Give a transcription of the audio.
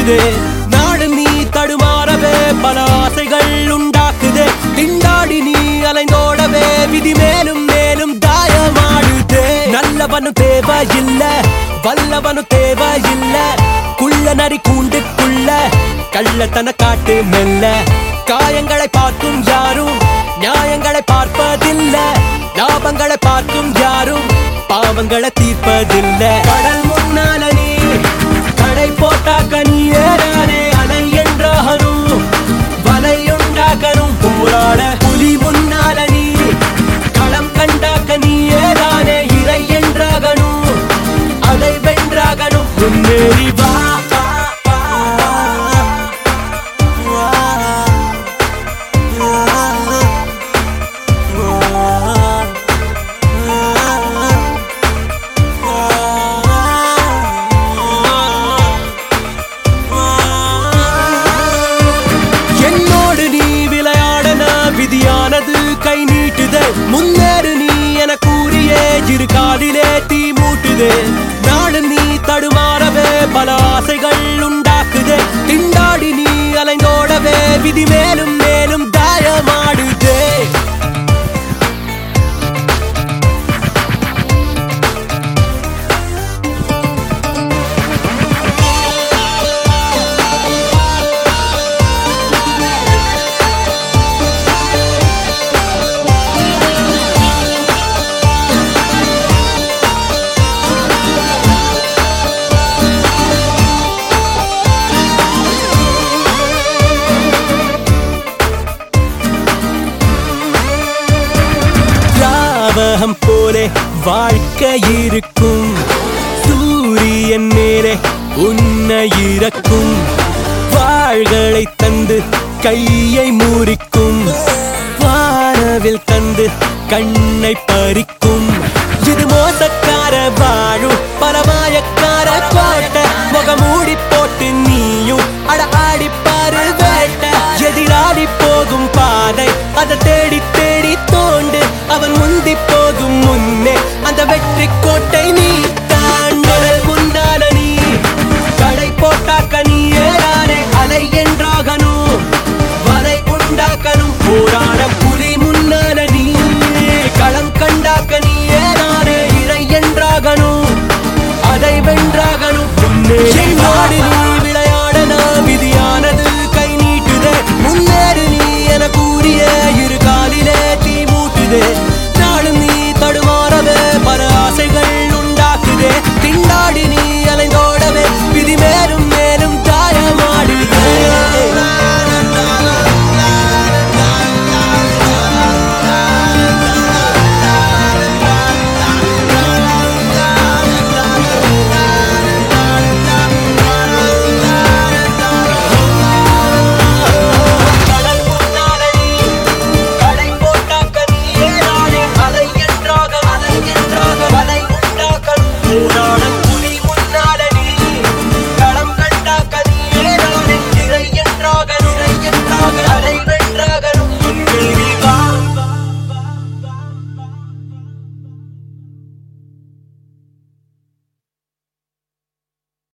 மீட்டுதே நாடு நீ தடுமாறவே பல ஆசைகள் உண்டாக்குதே திண்டாடி நீ அலைந்தோடவே விதி மேலும் மேலும் தாயமாடுதே நல்லவனு தேவையில்ல வல்லவனு தேவையில்ல குள்ள நரி கூண்டுக்குள்ள கள்ளத்தன காட்டு மெல்ல காயங்களை பார்க்கும் யாரும் நியாயங்களை பார்ப்பதில்ல லாபங்களை பார்க்கும் யாரும் பாவங்களை தீர்ப்பதில்ல கடல் முன்னால நீ கடை போட்டாக்க நீ ஏறானே அலை என்றாகணும் வலையுண்டாக்கணும் போராட புலி முன்னால நீ களம் கண்டாக்க நீ ஏறானே இறை என்றாகணும் அதை வென்றாகணும் முன்னேறி வா வா, வா, வா, என்னோடு நீ விளையாடன விதியானது கை நீட்டுதே முன்னேறு நீ என கூறியே இரு காலிலே தீ மூட்டுதே நாடு நீ தடுமாறவே பல ஆசைகள் உண்டாக்குதே திண்டாடி நீ அலைந்தோடவே விதி மேலும் மேலும் தாயமாடுதே தியாவகம் போலே வாழ்க்கை இருக்கும் சூரியன் மேலே உன்னை இறக்கும் வாள்களை தந்து கையை முறிக்கும் வானவில் தந்து கண்ணை பறிக்கும் இது மோசக்கார வாழும் பரமாயக்கார கோட்டை முகமூடி போட்டு நீயும் அட ஆடிப்பாரு வேட்டை எதிராடி போகும் பாதை அதை தேடி